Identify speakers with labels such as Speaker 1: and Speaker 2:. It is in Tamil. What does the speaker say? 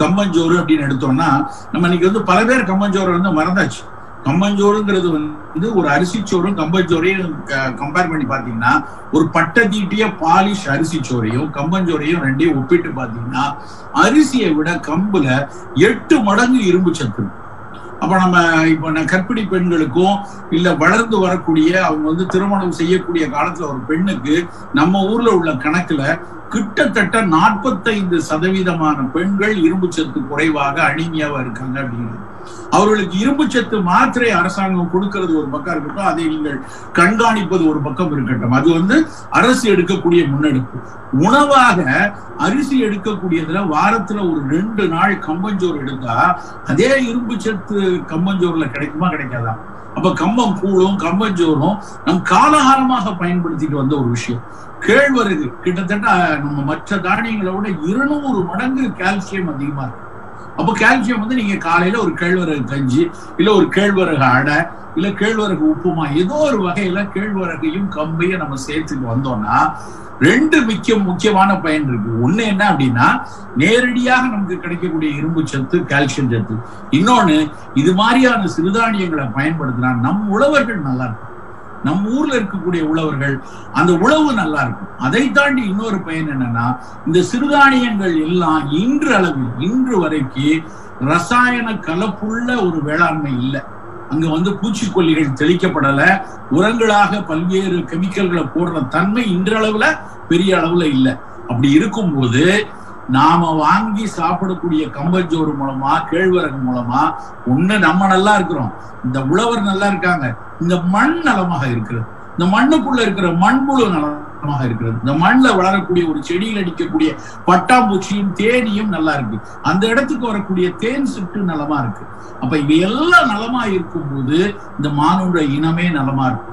Speaker 1: கம்மஞ்சோறு அப்படின்னு எடுத்தோம்னா நம்ம இன்னைக்கு வந்து பல பேர் கம்மஞ்சோறு வந்து மறந்தாச்சு கம்மஞ்சோறுங்கிறது வந்து ஒரு அரிசிச்சோறும் கம்பஞ்சோறையும் கம்பேர் பண்ணி பாத்தீங்கன்னா ஒரு பட்டை தீட்டிய பாலிஷ் அரிசிச்சோறையும் கம்பஞ்சோறையும் ரெண்டையும் ஒப்பிட்டு பாத்தீங்கன்னா அரிசியை விட கம்புல எட்டு மடங்கு இரும்பு சத்து இருக்கு. அப்ப நம்ம இப்ப நான் கர்ப்பிணி பெண்களுக்கும் இல்ல வளர்ந்து வரக்கூடிய அவங்க வந்து திருமணம் செய்யக்கூடிய காலத்துல ஒரு பெண்ணுக்கு நம்ம ஊர்ல உள்ள கணக்குல கிட்டத்தட்ட நாற்பத்தைந்து சதவீதமான பெண்கள் இரும்பு சத்து குறைவாக அனிமியாவா இருக்காங்க அப்படிங்கிறது அவர்களுக்கு இரும்பு சத்து மாத்திரை அரசாங்கம் கொடுக்கிறது ஒரு பக்கம் இருக்கட்டும் அதை நீங்கள் கண்காணிப்பது ஒரு பக்கம் இருக்கட்டும் அது வந்து அரசு எடுக்கக்கூடிய முன்னெடுப்பு உணவாக அரிசி எடுக்கக்கூடியதுல வாரத்துல ஒரு ரெண்டு நாள் கம்பஞ்சோறு எடுத்தா அதே இரும்பு சத்து கம்பஞ்சோறுல கிடைக்குமா கிடைக்காதா அப்ப கம்பம் கூழும் கம்பஞ்சோறும் நம் காலகாலமாக பயன்படுத்திட்டு வந்த ஒரு விஷயம் கேழ்வரகு கிட்டத்தட்ட நம்ம மற்ற தானியங்களை விட இருநூறு மடங்கு கால்சியம் அதிகமா இருக்கு அப்போ கால்சியம் வந்து நீங்க காலையில ஒரு கேழ்வரகு கஞ்சி இல்ல ஒரு கேழ்வரகு அடை இல்ல கேழ்வரகு உப்புமா ஏதோ ஒரு வகையில கேழ்வரகையும் கம்பையும் நம்ம சேர்த்துட்டு வந்தோம்னா ரெண்டு முக்கிய முக்கியமான பயன் இருக்கு ஒண்ணு என்ன அப்படின்னா நேரடியாக நமக்கு கிடைக்கக்கூடிய இரும்பு சத்து கால்சியம் சத்து இன்னொன்னு இது மாதிரியான சிறுதானியங்களை பயன்படுத்தினா நம் உழவர்கள் நல்லா இருக்கும் நம்ம ஊர்ல இருக்கக்கூடிய உழவர்கள் அந்த உழவு நல்லா இருக்கும் அதை தாண்டி இன்னொரு பயன் என்னன்னா இந்த சிறுதானியங்கள் எல்லாம் இன்று அளவில் இன்று வரைக்கும் ரசாயன கலப்புள்ள ஒரு வேளாண்மை இல்லை அங்க வந்து பூச்சிக்கொல்லிகள் தெளிக்கப்படல உரங்களாக பல்வேறு கெமிக்கல்களை போடுற தன்மை இன்றளவுல பெரிய அளவுல இல்லை அப்படி இருக்கும்போது நாம வாங்கி சாப்பிடக்கூடிய கம்பஞ்சோறு மூலமா கேழ்வரகு மூலமா ஒண்ணு நம்ம நல்லா இருக்கிறோம் இந்த உழவர் நல்லா இருக்காங்க இந்த மண் நலமாக இருக்கிறது இந்த மண்ணுக்குள்ள இருக்கிற மண்புழு நலமாக இருக்கிறது இந்த மண்ணுல வளரக்கூடிய ஒரு செடியில் அடிக்கக்கூடிய பட்டாம்பூச்சியும் தேனியும் நல்லா இருக்கு அந்த இடத்துக்கு வரக்கூடிய தேன் சிட்டு நலமா இருக்கு அப்ப இவை எல்லாம் நலமா இருக்கும்போது இந்த மானுட இனமே நலமா இருக்கும்